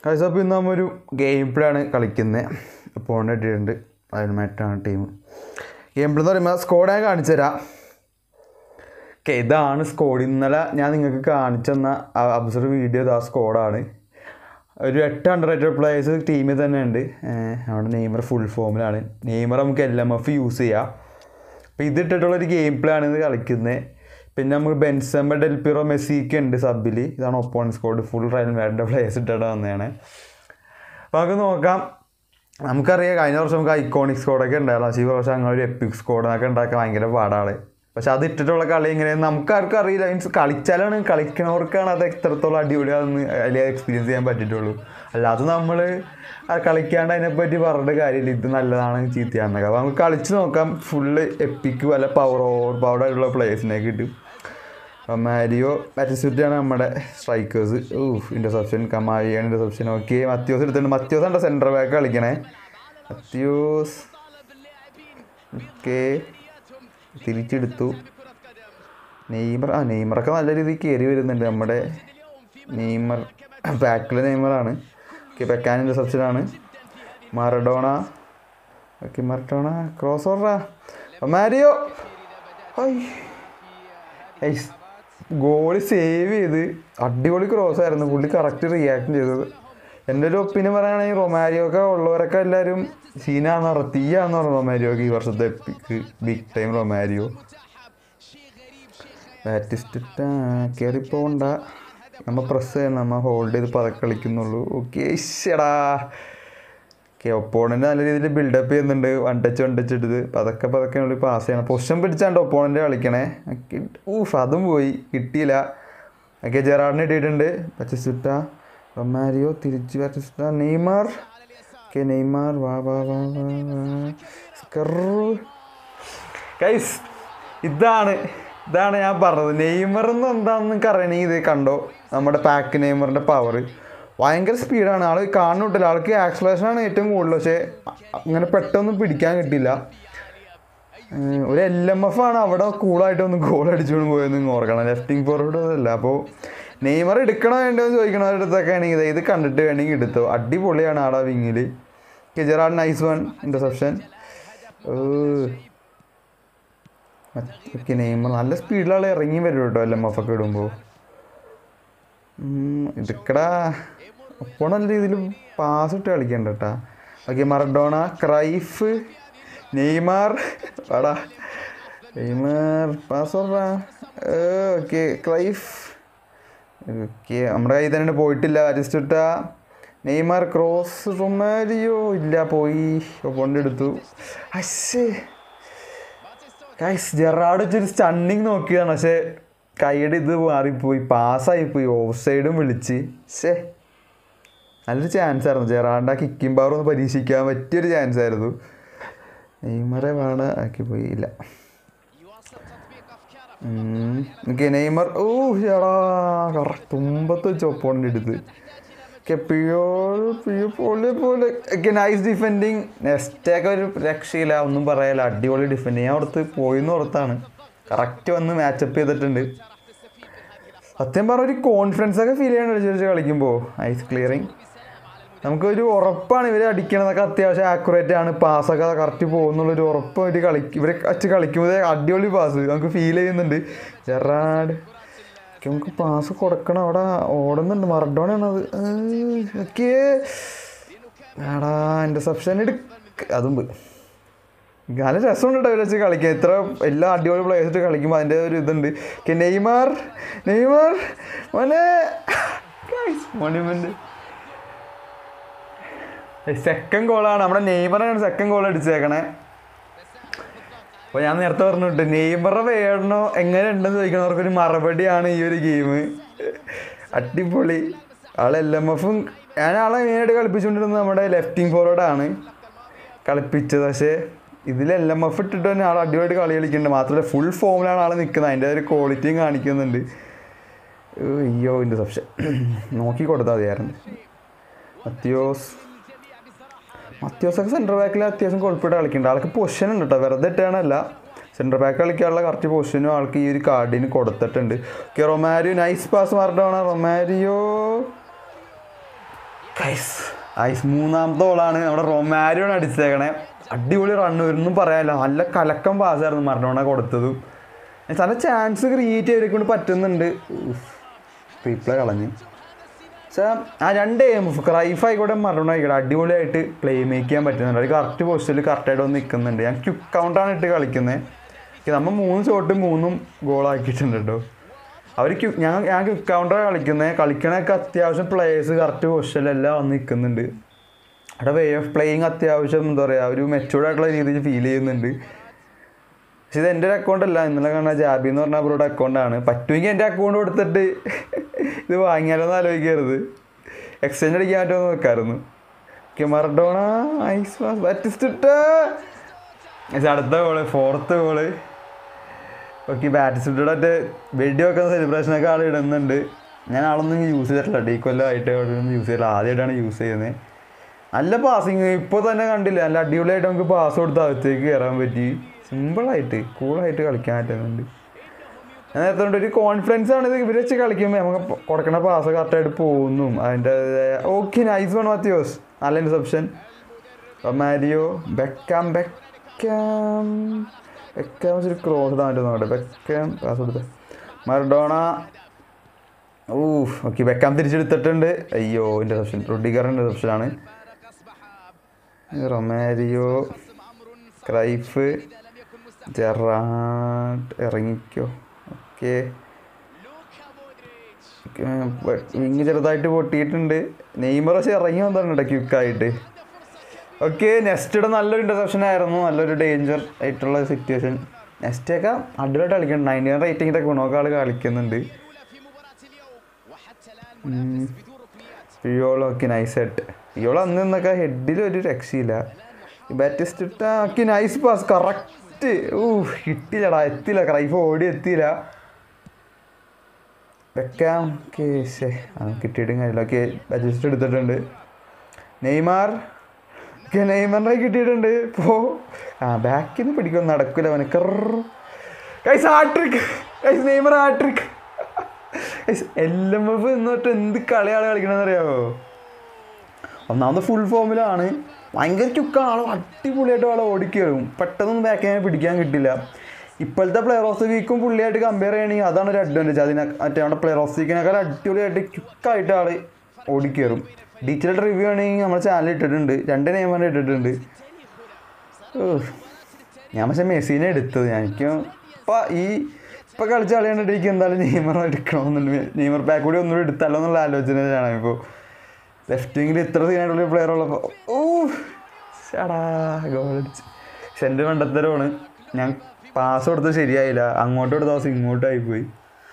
അപ്പോൾ ഇന്ന് നമ്മ ഒരു ഗെയിം പ്ലേ ആണ് കളിക്കുന്നത് അപ്പോൾ ഇട്ടിട്ടുണ്ട് അതിനുമായിട്ടാണ് ടീം ഗെയിം പ്ലേ എന്ന് പറയുമ്പോൾ സ്കോഡ് ഞാൻ കാണിച്ചു തരാം ഓക്കെ ഇതാണ് സ്കോഡ് ഇന്നലെ ഞാൻ നിങ്ങൾക്ക് കാണിച്ചെന്ന അബ്സർവ് വീഡിയോ ഇതാ സ്കോഡാണ് ഒരു എട്ട് ഹൺഡ്രഡ് പ്ലേയേഴ്സ് ടീമിൽ തന്നെ ഉണ്ട് അവിടെ നെയ്മർ ഫുൾ ഫോമിലാണ് നെയ്മർ നമുക്ക് എൽ എം എഫ് യൂസ് ചെയ്യാം അപ്പോൾ ഇതിട്ടിട്ടുള്ളൊരു ഗെയിം പ്ലേ ആണ് ഇത് കളിക്കുന്നത് പിന്നെ നമുക്ക് ബെൻസമ്മ ഡെൽപിറോ മെസ്സിക്ക് ഉണ്ട് സബിൽ ഇതാണ് ഒപ്പോൺ സ്കോഡ് ഫുൾ റയൽ മാഡിൻ്റെ പ്ലേയേഴ്സ് ഇട്ടിട്ട് വന്നതാണ് അപ്പോൾ നമുക്ക് നോക്കാം നമുക്കറിയാം കഴിഞ്ഞ വർഷം നമുക്ക് ഐക്കോണിക് സ്കോഡൊക്കെ ഉണ്ടായിരുന്നു പക്ഷേ ഈ വർഷം അങ്ങനെ ഒരു എപ്പിക് സ്കോഡൊക്കെ ഉണ്ടാക്കാൻ ഭയങ്കര പാടാണ് പക്ഷെ അത് ഇട്ടിട്ടുള്ള കളി എങ്ങനെ നമുക്ക് ആർക്കും അറിയില്ല മീൻസ് കളിച്ചാലാണ് കളിക്കണവർക്കാണ് അത് എത്രത്തോളം അടിപൊളിയാണെന്ന് അതിൽ എക്സ്പീരിയൻസ് ചെയ്യാൻ പറ്റിയിട്ടുള്ളൂ അല്ലാതെ നമ്മൾ കളിക്കാണ്ട് അതിനെപ്പറ്റി പറഞ്ഞിട്ട് കാര്യമില്ല ഇത് നല്ലതാണ് ചീത്തയാണെന്നൊക്കെ അപ്പോൾ നമുക്ക് കളിച്ച് നോക്കാം ഫുള്ള് എപ്പിക്ക് വല്ല പവർ ഓവർ പവർഡ് ആയിട്ടുള്ള പ്ലേയേഴ്സിനെ കിട്ടും അപ്പം മാരിയോ മാറ്റിസ്റ്റിയാണ് നമ്മുടെ സ്ട്രൈക്കേഴ്സ് ഓ ഇൻ്റർസെപ്ഷൻ കമാവിയാണ് ഇൻ്റർസെപ്ഷൻ ഓക്കെ മത്യോസ് എടുത്തിട്ടുണ്ട് മത്യോസ് ഉണ്ട് സെൻറ്റർ ബാക്ക് കളിക്കണേ മത്യോസ് ഓക്കെ തിരിച്ചെടുത്തു നെയ്മർ ആ നെയ്മറൊക്കെ നല്ല രീതിയിൽ കയറി വരുന്നുണ്ട് നമ്മുടെ നെയ്മർ ബാക്കിലെ നെയ്മറാണ് ഓക്കെ പെക്കാൻ ഇൻ്റർസെപ്ഷനാണ് മറഡോണ ഓക്കെ മറഡോണ ക്രോസ് ഓർഡറാ മാരിയോ ഐ ഗോളി സേവ് ചെയ്ത് അടിപൊളി ക്രോസ് ആയിരുന്നു പുള്ളി കറക്റ്റ് റിയാക്ട് ചെയ്തത് എൻ്റെ ഒരു ഒപ്പീനിയൻ പറയുകയാണെങ്കിൽ റൊമാരിയൊക്കെ ഉള്ളവരൊക്കെ എല്ലാവരും സീനാന്ന് പറഞ്ഞു തീയാന്ന് പറഞ്ഞു റൊമാരിയോക്ക് ഈ വർഷത്തെ എപ്പിക്ക് ബിഗ് ടൈം റൊമാരിയോ ബാറ്റിസ്റ്റ് കയറിപ്പോണ്ട നമ്മൾ പ്രസ് ചെയ്യണം നമ്മൾ ഹോൾഡ് ചെയ്ത് പതക്കെ കളിക്കുന്നുള്ളൂ ഓക്കെ ശടാ ഓക്കെ ഒപ്പോണൻ്റ് നല്ല രീതിയിൽ ബിൽഡപ്പ് ചെയ്യുന്നുണ്ട് വൺ ടച്ച് വൺ ടച്ച് എടുത്ത് പതക്കെ പതക്കെ ഉള്ളിൽ പാസ് ചെയ്യണം പൊസിഷൻ പിടിച്ചാണ്ട് ഒപ്പോണൻ്റ് കളിക്കണേ ഊഫ് അതും പോയി കിട്ടിയില്ല ഓക്കെ ജെറാഡിന് ഇട്ടിട്ടുണ്ട് പച്ചസുട്ട റൊമാരിയോ തിരിച്ച് പച്ചസുട്ട നെയ്മാർ ഓക്കെ നെയ്മാർ വാ വാ വാ വാ വാ ഗൈസ് ഇതാണ് ഇതാണ് ഞാൻ പറഞ്ഞത് നെയ്മർ എന്ന് എന്താണെന്ന് നിങ്ങൾക്ക് അറിയണമെങ്കിൽ ഇത് കണ്ടോ നമ്മുടെ പാക്ക് നെയ്മറിൻ്റെ പവർ ഭയങ്കര സ്പീഡാണ് ആൾ കാണുന്നിട്ടില്ല ആൾക്ക് ആക്സലേഷൻ ആണ് ഏറ്റവും കൂടുതൽ പക്ഷേ അങ്ങനെ പെട്ടെന്ന് പിടിക്കാൻ കിട്ടില്ല ഉം, ഒരു എൽ എം എഫ് ആണ് അവിടെ കൂളായിട്ട് ഒന്ന് ഗോൾ അടിച്ചുകൊണ്ട് പോയെന്ന് നിങ്ങൾ ഓർക്കണം ലെഫ്റ്റിംഗ് ഫോർവേഡ് അല്ല അപ്പോൾ നെയ്മർ എടുക്കണോ വേണ്ടോ എന്ന് ചോദിക്കണവരുടെ അടുത്തൊക്കെ ആണെങ്കിൽ ദേ ഇത് കണ്ടിട്ട് വേണമെങ്കിൽ എടുത്തോ അടിപൊളിയാണ് ആടാ വിങ്ങിൽ കെജറാഡ് nice one interception okay Neymar നല്ല സ്പീഡിലാണ് ഇറങ്ങി വരും കേട്ടോ എൽ എം എഫ് ഒക്കെ ഇടുമ്പോൾ ഇതൊക്കെടാ അപ്പോൾ നല്ല രീതിയിൽ പാസ് ഇട്ട് കളിക്കണ്ട കേട്ടാ ഓക്കെ മറഡോണ ക്രൈഫ് നെയ്മാർ വാടാ Neymar pass okay Cruyff okay നമ്മുടെ കയ്യിൽ തന്നെ പോയിട്ടില്ല അരിസ്റ്റിട്ട നെയ്മാർ ക്രോസ് റൊമാരിയോ ഇല്ല പോയി ഒപ്പോണ്ട് എടുത്തു അശ്ശേ ഗൈസ് ജെറാഡ് ഇച്ചിരി സ്റ്റണ്ണിങ് നോക്കിയതാണ് പക്ഷേ കൈയുടെ ഇത് മാറിപ്പോയി പാസ്സായിപ്പോയി ഓഫ് സൈഡും വിളിച്ച് ശേ നല്ലൊരു ചാൻസ് ആയിരുന്നു ജെറാഡ് ആ കിക്കിംഗ് പവർ ഒന്ന് പരീക്ഷിക്കാൻ പറ്റിയൊരു ചാൻസ് ആയിരുന്നു നെയ്മറെ വാട ആക്കി പോയി ഇല്ല ഓക്കെ നെയ്മർ ഓ ചേടാ കറക്റ്റ് തുമ്പത്ത് വെച്ച് ഒപ്പോണൻ്റ് എടുത്ത് ഓക്കെ പിയോൾ പിയോ പോലെ പോലെ ഒക്കെ നൈസ് ഡിഫെൻഡിങ് നെക്സ്റ്റൊക്കെ ഒരു രക്ഷയില്ല ഒന്നും പറയാല്ല അടിപൊളി ഡിഫെൻഡിങ് ഞാൻ ഓർത്ത് പോയിന്ന് ഓർത്താണ് കറക്റ്റ് വന്ന് മാച്ചപ്പ് ചെയ്തിട്ടുണ്ട് സത്യം പറഞ്ഞ ഒരു കോൺഫിഡൻസ് ഒക്കെ ഫീൽ ചെയ്യണം കളിച്ച് കളിക്കുമ്പോൾ ഐസ് ക്ലിയറിങ് നമുക്കൊരു ഉറപ്പാണ് ഇവർ അടിക്കണതൊക്കെ അത്യാവശ്യം ആക്യുറേറ്റ് ആണ് പാസ്സൊക്കെ കറക്റ്റ് പോകുന്നുള്ളൊരു ഉറപ്പ് ഇവർ കളി ഇവരെ വെച്ച് കളിക്കുമ്പോൾ അടിപൊളി പാസ് നമുക്ക് ഫീൽ ചെയ്യുന്നുണ്ട് ജെറാഡ് ഒക്കെ നമുക്ക് പാസ് കൊടുക്കണം അവിടെ ഓടുന്നുണ്ട് മറഡോണാണത് ഓക്കെ ആടാ ഇൻ്റർസെപ്ഷൻ എടുക്ക അതും പോയി നല്ല രസമുണ്ട് കേട്ടോ ഇവരെ വെച്ച് കളിക്കാൻ ഇത്ര എല്ലാ അടിപൊളി പ്ലേയേഴ്സ് ഇട്ട് കളിക്കുമ്പോൾ അതിൻ്റെ ഒരു ഇതുണ്ട് ഓക്കെ നെയ്മാർ നെയ്മാർ മോനെ മോണിമെന്റ് സെക്കൻഡ് ഗോളാണ് നമ്മുടെ നെയ്മറാണ് സെക്കൻഡ് ഗോൾ അടിച്ചേക്കണേ അപ്പോൾ ഞാൻ നേരത്തെ പറഞ്ഞിട്ട് നെയ്മറെ വേണോ എങ്ങനെ ഉണ്ടെന്ന് ചോദിക്കണവർക്കൊരു മറുപടിയാണ് ഈ ഒരു ഗെയിം അടിപൊളി ആൾ എൽ എം എഫും ഞാൻ ആളെ മെയിനായിട്ട് കളിപ്പിച്ചുകൊണ്ടിരുന്നത് നമ്മുടെ ലെഫ്റ്റിംഗ് ഫോർവേഡാണ് കളിപ്പിച്ചത് പക്ഷേ ഇതിൽ എൽ എം എഫ് ഇട്ടിട്ട് തന്നെ ആൾ അടിപൊളിയായിട്ട് കളി കളിക്കുന്നുണ്ട് മാത്രമല്ല ഫുൾ ഫോമിലാണ് ആൾ നിൽക്കുന്നത് അതിൻ്റെ ഒരു ക്വാളിറ്റിയും കാണിക്കുന്നുണ്ട് ഓ, അയ്യോ ഇൻ്റർസെപ്ഷൻ നോക്കി കൊടുത്താൽ മതിയായിരുന്നു മത്യോസ് മത്യോസൊക്കെ സെൻറ്റർ ബാക്കിൽ അത്യാവശ്യം കുഴപ്പമിട്ട് കളിക്കുന്നുണ്ട് ആൾക്ക് പൊസിഷൻ ഉണ്ട് കേട്ടോ വെറുതെ ഇട്ടാണല്ല സെൻറ്റർ ബാക്ക് കളിക്കാനുള്ള കറക്റ്റ് പൊസിഷനും ആൾക്ക് ഈ ഒരു കാർഡിന് കൊടുത്തിട്ടുണ്ട് ഓക്കെ റൊമാരിയോ നൈസ് പാസ് മാറിട്ടാണ് റൊമാരിയോ ഐസ് ഐസ് മൂന്നാമത്തെ ഓളാണ് നമ്മുടെ റൊമാരിയാണ് അടിച്ചേക്കണേ അടിപൊളി റണ്ണ് ഒന്നും പറയാനില്ല നല്ല കലക്കം പാസ്സായിരുന്നു മരണോണ കൊടുത്തതും നല്ല ചാൻസ് ക്രിയേറ്റ് ചെയ്തേക്കൊണ്ട് പറ്റുന്നുണ്ട് റീപ്ലേ കളഞ്ഞ് പക്ഷേ ആ രണ്ട് എയിം ക്രൈഫ് ആയിക്കോട്ടെ മരണ ആയിക്കോട്ടെ അടിപൊളിയായിട്ട് പ്ലേ മേക്ക് ചെയ്യാൻ പറ്റുന്നുണ്ട് അവർ കറക്റ്റ് പൊസിഷനിൽ കറക്റ്റായിട്ട് വന്ന് നിൽക്കുന്നുണ്ട് ഞാൻ ക്യുക്ക് കൗണ്ടാണ് ഇട്ട് കളിക്കുന്നത് നമ്മൾ മൂന്ന് ഷോട്ട് മൂന്നും ഗോളാക്കിയിട്ടുണ്ട് കേട്ടോ അവർ ക്യു ഞാൻ ഞാൻ ക്യുക്ക് കൗണ്ടറാണ് കളിക്കുന്നത് കളിക്കണൊക്കെ അത്യാവശ്യം പ്ലേയേഴ്സ് കറക്റ്റ് പൊസിഷനിലെല്ലാം വന്ന് നിൽക്കുന്നുണ്ട് അവിടെ വേ ഓഫ് പ്ലേയിങ് അത്യാവശ്യം എന്താ പറയുക ഒരു മെച്ചൂർഡ് ആയിട്ടുള്ള രീതിയിൽ ഫീൽ ചെയ്യുന്നുണ്ട് പക്ഷെ ഇത് എൻ്റെ ഒരു അക്കൗണ്ട് അല്ല ഇന്നലെ കാണുന്ന ജാബി എന്ന് പറഞ്ഞ അവരുടെ അക്കൗണ്ടാണ് പറ്റുമെങ്കിൽ എൻ്റെ അക്കൗണ്ട് കൊടുത്തിട്ട് ഇത് വാങ്ങിയാലോ എന്ന് ആലോചിക്കരുത് എക്സ്ചേഞ്ച് അടിക്കാൻ പറ്റുമോ നോക്കായിരുന്നു ഓക്കെ മറഡോണ ഐസ് വാസ് ബാറ്റിസ്റ്റിട്ട് അടുത്ത ഗോള് ഫോർത്ത് ഗോള് ഓക്കെ ബാറ്റിസ്റ്റിയുടെ മറ്റേ വെടി വെക്കുന്ന സെലിബ്രേഷനൊക്കെ ആൾ ഇടുന്നുണ്ട് ഞാൻ ആളൊന്നും യൂസ് ചെയ്തിട്ടില്ല ഡീ കൊല്ലമായിട്ട് യൂസ് ചെയ്തില്ല ആദ്യമായിട്ടാണ് യൂസ് ചെയ്യുന്നത് നല്ല പാസിങ് ഇപ്പോൾ തന്നെ കണ്ടില്ല നല്ല അടിപൊളിയായിട്ട് നമുക്ക് പാസ് കൊടുത്ത് അകത്തേക്ക് കയറാൻ പറ്റി സിമ്പിളായിട്ട് കൂളായിട്ട് കളിക്കാൻ പറ്റുന്നുണ്ട് ഞാൻ നേരത്തെ കൊണ്ട് ഒരു കോൺഫിഡൻസ് ആണ് ഇത് ഇവർ വെച്ച് കളിക്കുമ്പോൾ നമുക്ക് പ- കൊടുക്കണ പാസ് കറക്റ്റായിട്ട് പോകുന്നു അതിൻ്റെ ഓക്കെ നൈസ് വൺ മാത്യോസ് നല്ല interception Mario Beckham Beckham Beckham ഒരു ക്രോസ് ഇടാൻ പറ്റും നോക്കട്ടെ ബെക്കാം പാസ് കൊടുത്ത് മർഡോണ ഓ ഓക്കെ ബെക്കാം തിരിച്ചെടുത്തിട്ടുണ്ട് അയ്യോ ഇൻ്റർസെപ്ഷൻ റൊഡിഗറിൻ്റെ ഇൻ്റർസെപ്ഷനാണ് റൊമാരിയോ ക്രൈഫ് ജെറാഡ് ഇറങ്ങിക്കോ ഓക്കെ വിങ് ചെറുതായിട്ട് പൊട്ടിയിട്ടുണ്ട് നെയ്മർ പക്ഷെ ഇറങ്ങി വന്നിട്ടുണ്ട് ക്യുക്കായിട്ട് ഓക്കെ നെക്സ്റ്റ് നല്ലൊരു ഇൻ്റർസെപ്ഷൻ ആയിരുന്നു നല്ലൊരു ഡേഞ്ചർ ആയിട്ടുള്ള സിറ്റുവേഷൻ നെക്സ്റ്റ് ഒക്കെ അടിപൊളിയായിട്ട് കളിക്കുന്നുണ്ട് നയൻറ്റി നയൻ റേറ്റിംഗിൻ്റെ ഗുണമൊക്കെ ആൾ കളിക്കുന്നുണ്ട് ഇയോളോ ഒക്കെ നൈസായിട്ട് ഇയോളോ അന്ന് നിന്നൊക്കെ ഹെഡിൽ ഒരു രക്ഷയില്ല ബാറ്റിസ്റ്റ് ഇട്ടാക്കി നൈസ് പാസ് കറക്റ്റ് ഊ കിട്ടിയില്ലടാ എത്തിയില്ല ക്രൈഫ് ഓടി എത്തിയില്ല വെക്കാം കേശേ ആ കിട്ടിയിട്ടും കാര്യമില്ല ഓക്കെ ബാറ്റിസ്റ്റ് എടുത്തിട്ടുണ്ട് നെയ്മാർ ഓക്കെ നെയ്മറിനെ കിട്ടിയിട്ടുണ്ട് പോ ആ ബാക്കിൽ നിന്ന് പിടിക്കും നടക്കില്ല അവന് കൈസ് ആട്രിക് കൈസ് Neymar hat trick L M F എന്നിട്ട് എന്ത് കളിയാണ് കളിക്കണമെന്ന് അറിയാമോ ഒന്നാമത് ഫുൾ ഫോമിലാണ് ഭയങ്കര ചുക്കാണ് ആൾ അടിപൊളിയായിട്ട് ആൾ ഓടിക്കയറും പെട്ടെന്നൊന്നും ബാക്കിനെ പിടിക്കാൻ കിട്ടില്ല ഇപ്പോഴത്തെ പ്ലെയർ ഓഫ് ദ വീക്കും പുള്ളിയായിട്ട് കമ്പയർ ചെയ്യണമെങ്കിൽ അതാണ് ഒരു അഡ്വാൻറ്റേജ് അതിനെ മറ്റേ നമ്മുടെ പ്ലെയർ ഓഫ് ദ വീക്കിനേക്കാൾ അടിപൊളിയായിട്ട് ക്യുക്കായിട്ട് ആൾ ഓടിക്കയറും ഡീറ്റെയിൽഡ് റിവ്യൂ ആണെങ്കിൽ നമ്മുടെ ചാനൽ ഇട്ടിട്ടുണ്ട് രണ്ട് നെയ്മറിനെ ഇട്ടിട്ടുണ്ട് ഓ, ഞാൻ പക്ഷേ മെസ്സീനെ എടുത്തത് ഞാൻ എനിക്ക് ഇപ്പം ഈ ഇപ്പം കളിച്ച കളി കണ്ടിട്ട് എനിക്ക് എന്തായാലും നെയ്മർ എടുക്കണമെന്നുണ്ട് നെയ്മർ പാക്ക് കൂടി ഒന്നുകൂടി എടുത്താലോ എന്നുള്ള ആലോചനയിലാണ് ഇപ്പോൾ ലെഫ്റ്റ് വിങ്ങിൽ ഇത്ര സീനായിട്ടുള്ള പ്ലെയർ ഉള്ളപ്പോൾ ഓ ചേടാ ഗോൾ അടിച്ച് പക്ഷെ എൻ്റെ മണ്ടത്തരമാണ് ഞാൻ പാസ് കൊടുത്തത് ശരിയായില്ല അങ്ങോട്ട് കൊടുത്ത ദിവസം ഇങ്ങോട്ടായി പോയി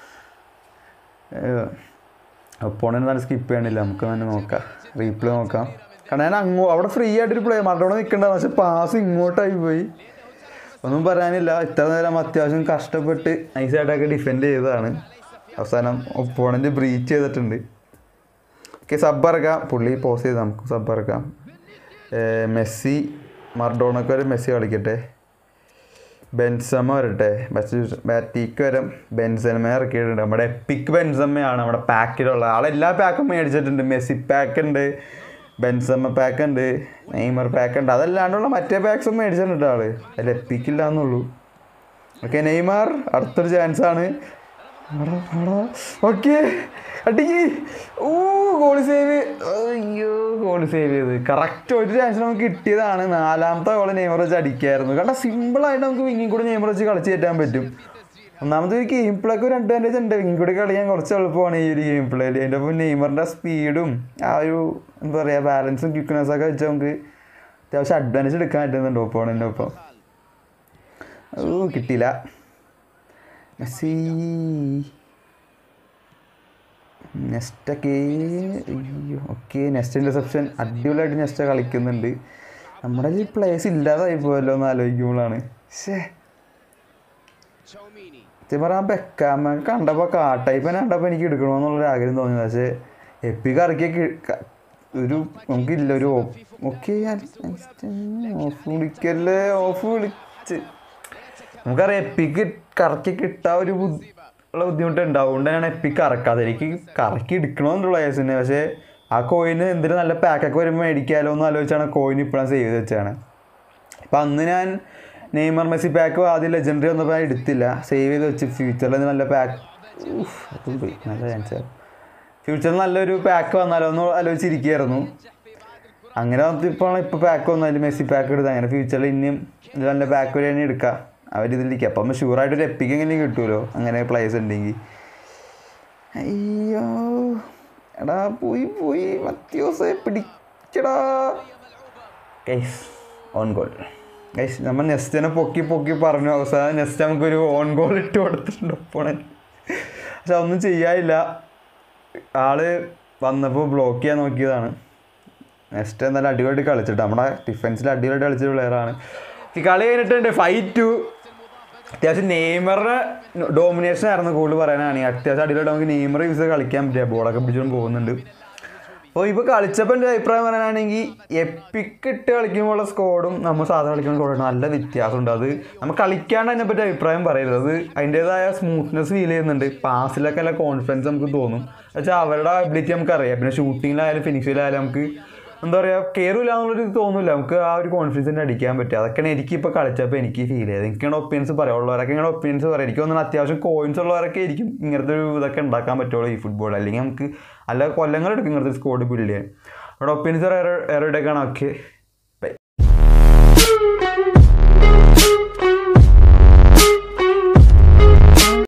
ഒപ്പോണന്റ് തന്നെ സ്കിപ്പ് ചെയ്യണില്ല നമുക്ക് തന്നെ നോക്കാം റീപ്ലേ നോക്കാം കാരണം ഞാൻ അങ്ങോ അവിടെ ഫ്രീ ആയിട്ടൊരു പ്ലേ മറഡോണ നിൽക്കണ്ട പക്ഷെ പാസ് ഇങ്ങോട്ടായി പോയി ഒന്നും പറയാനില്ല ഇത്ര നേരം അത്യാവശ്യം കഷ്ടപ്പെട്ട് നൈസായിട്ടൊക്കെ ഡിഫെൻഡ് ചെയ്തതാണ് അവസാനം ഒപ്പോണന്റ് ബ്രീച്ച് ചെയ്തിട്ടുണ്ട് ഓക്കെ സബ് ഇറക്കാം പുള്ളി പോസ് ചെയ്ത് നമുക്ക് സബ് ഇറക്കാം ഏർ മെസ്സി മർഡോണൊക്കെ വരെ മെസ്സി കളിക്കട്ടെ ബെൻസമ്മ വരട്ടെ ബാറ്റിക്ക് വരെ ബെൻസമ്മ ഇറക്കിയിട്ടുണ്ട് നമ്മുടെ എപ്പിക് ബെൻസമ്മയാണ് നമ്മുടെ പാക്കിലുള്ള ആളെല്ലാ പാക്കും മേടിച്ചിട്ടുണ്ട് മെസ്സി പാക്ക് ഉണ്ട് ബെൻസമ്മ പാക്ക് ഉണ്ട് നെയ്മർ പാക്ക് ഉണ്ട് അതല്ലാണ്ടുള്ള മറ്റേ പാക്സും മേടിച്ചിട്ടുണ്ട് ആള് അതിൽ എപ്പിക്കില്ല എന്നുള്ളൂ ഓക്കെ നെയ്മർ അടുത്തൊരു ചാൻസ് ആണ് ഓക്കെ അടിക്ക് ഓ ഗോൾ സേവ് അയ്യോ ഗോൾ സേവ് ചെയ്ത് കറക്റ്റ് ഒരു ചാൻസ് നമുക്ക് കിട്ടിയതാണ് നാലാമത്തെ ഗോൾ നെയ്മർ വെച്ച് അടിക്കായിരുന്നു കാരണം സിമ്പിളായിട്ട് നമുക്ക് വിങ്ങിൽ കൂടി നെയ്മർ വെച്ച് കളിച്ച് കയറ്റാൻ പറ്റും ഒന്നാമത് ഒരു ഗെയിം പ്ലേക്ക് ഒരു അഡ്വാൻറ്റേജ് ഉണ്ട് വിങ്ങിൽ കൂടി കളിക്കാൻ കുറച്ച് എളുപ്പമാണ് ഈ ഒരു ഗെയിം പ്ലേയിൽ അതിൻ്റെ ഒപ്പം നെയ്മറിൻ്റെ സ്പീഡും ആ ഒരു എന്താ പറയുക ബാലൻസും ക്വിക്ക്നെസ്സും ഒക്കെ വെച്ച് നമുക്ക് അത്യാവശ്യം അഡ്വാൻറ്റേജ് എടുക്കാൻ പറ്റുന്നുണ്ട് ഒപ്പോണൻ്റെ ഒപ്പം ഓ കിട്ടിയില്ല മെസ്സി നെസ്റ്റൊക്കെ അയ്യോ ഓക്കെ നെസ്റ്റ് ഇൻ്റർസെപ്ഷൻ അടിപൊളിയായിട്ട് നെസ്റ്റ കളിക്കുന്നുണ്ട് നമ്മുടെ ഈ പ്ലേസ് ഇല്ലാതായി പോയല്ലോ എന്ന് ആലോചിക്കുമ്പോഴാണ് ശേ സത്യം പറയാൻ ബെക്കാമ കണ്ടപ്പോൾ കാട്ടൈപ്പനെ കണ്ടപ്പോൾ എനിക്ക് എടുക്കണമെന്നുള്ളൊരു ആഗ്രഹം തോന്നി പക്ഷേ എപ്പി കറക്കി ഒരു നമുക്കില്ല ഒരു ഓക്കെ ഓഫ് വിളിക്കല്ലേ ഓഫ് വിളിച്ച് നമുക്കറിയാം എപ്പിക്ക് കറക്കി കിട്ടാൻ ഒരു ബുദ്ധി- ഉള്ള ബുദ്ധിമുട്ട് ഉണ്ടാവും അതുകൊണ്ട് ഞാൻ എപ്പിക്ക് കറക്കാതെ എനിക്ക് കറക്കി എടുക്കണമെന്നുള്ള പ്ലേയേഴ്സിനെ പക്ഷേ ആ കോയിന് എന്തിനു നല്ല പാക്കൊക്കെ വരുമ്പോൾ മേടിക്കാമല്ലോ എന്ന് ആലോചിച്ചാണ് കോയിൻ ഇപ്പോഴാണ് സേവ് ചെയ്ത് വെച്ചാണ് അപ്പം അന്ന് ഞാൻ നെയ്മർ മെസ്സി പാക്ക് ആദ്യം ലെജൻഡറി വന്നപ്പോൾ ഞാൻ എടുത്തില്ല സേവ് ചെയ്ത് വെച്ച് ഫ്യൂച്ചറിൽ നല്ല പാക്ക് അതും പോയി നല്ല ചാൻസ് ഫ്യൂച്ചറിൽ നല്ലൊരു പാക്ക് വന്നാലോ എന്ന് ആലോചിച്ചിരിക്കുകയായിരുന്നു അങ്ങനെ ഇപ്പോൾ ഇപ്പോൾ പാക്ക് വന്നാലും മെസ്സി പാക്ക് എടുത്ത് അങ്ങനെ ഫ്യൂച്ചറിൽ ഇനിയും ഇത് നല്ല പാക്ക് വരെ തന്നെ എടുക്കാം അവരിതിലിരിക്കുക അപ്പം ഷുവറായിട്ട് ഒരു എപ്പിക്ക് എങ്ങനെ കിട്ടുമല്ലോ അങ്ങനെ പ്ലേസ് ഉണ്ടെങ്കിൽ അയ്യോ എടാ പോയി പോയി മത്യോസെ പിടിക്കടാ ഗൈസ് ഓൺ ഗോൾ ഗൈസ് നമ്മൾ നെസ്റ്റിനെ പൊക്കി പൊക്കി പറഞ്ഞു അവസാനം നെക്സ്റ്റ് നമുക്കൊരു ഓൺ ഗോൾ ഇട്ട് കൊടുത്തിട്ടുണ്ട് ഒപ്പോണൻ പക്ഷെ ഒന്നും ചെയ്യാനില്ല ആള് വന്നപ്പോൾ ബ്ലോക്ക് ചെയ്യാൻ നോക്കിയതാണ് നെക്സ്റ്റ് എന്തായാലും അടിപൊളിയായിട്ട് കളിച്ചിട്ട് നമ്മുടെ ഡിഫൻസിൽ അടിപൊളിയായിട്ട് കളിച്ച പ്ലെയറാണ് ഈ കളി കഴിഞ്ഞിട്ടുണ്ട് ഫൈവ് ടു അത്യാവശ്യം നെയ്മറുടെ ഡോമിനേഷൻ ആയിരുന്നു കൂടുതൽ പറയാനാണെങ്കിൽ അത്യാവശ്യം അടിപൊളിയായിട്ട് നമുക്ക് നെയ്മർ യൂസ് ചെയ്ത് കളിക്കാൻ പറ്റില്ല ബോളൊക്കെ പിടിച്ചുകൊണ്ട് പോകുന്നുണ്ട് അപ്പോൾ ഇപ്പോൾ കളിച്ചപ്പോൾ എൻ്റെ അഭിപ്രായം പറയാനാണെങ്കിൽ എപ്പിക്ക് ഇട്ട് കളിക്കുമ്പോഴുള്ള സ്കോഡും നമ്മൾ സാധാരണ കളിക്കുന്ന സ്കോഡും നല്ല വ്യത്യാസമുണ്ട് അത് നമ്മൾ കളിക്കാണ്ട് അതിനെപ്പറ്റി അഭിപ്രായം പറയരുത് അത് അതിൻ്റേതായ സ്മൂത്ത്നെസ് ഫീൽ ചെയ്യുന്നുണ്ട് പാസിലൊക്കെ നല്ല കോൺഫിഡൻസ് നമുക്ക് തോന്നും വെച്ചാൽ അവരുടെ അബിലിറ്റി നമുക്ക് അറിയാം പിന്നെ ഷൂട്ടിങ്ങിലായാലും ഫിനിഷിലായാലും നമുക്ക് എന്താ പറയുക കയറില്ല എന്നുള്ളൊരു ഇത് തോന്നില്ല നമുക്ക് ആ ഒരു കോൺഫിഡൻസിൻ്റെ അടിക്കാൻ പറ്റും അതൊക്കെയാണ് എനിക്ക് ഇപ്പോൾ കളിച്ചപ്പോൾ എനിക്ക് ഫീൽ ചെയ്തത് എനിക്കാണ് ഒപ്പീനിയൻസ് പറയാനുള്ളവരൊക്കെ ഇങ്ങനെ ഒപ്പീനിയൻസ് പറയാം എനിക്ക് തോന്നുന്നു അത്യാവശ്യം കോയിൻസ് ഉള്ളവരൊക്കെ ആയിരിക്കും ഇങ്ങനത്തെ ഒരു ഇതൊക്കെ ഉണ്ടാക്കാൻ പറ്റുള്ളൂ ഈ ഫുട്ബോൾ അല്ലെങ്കിൽ നമുക്ക് അല്ല കൊല്ലങ്ങളെടുക്കും ഇങ്ങനത്തെ സ്കോഡ് ബിൽഡ് ചെയ്യാൻ അവിടെ ഒപ്പീനിയൻസ് എറോ ഇടയ്ക്കാണ് ഓക്കെ ബൈ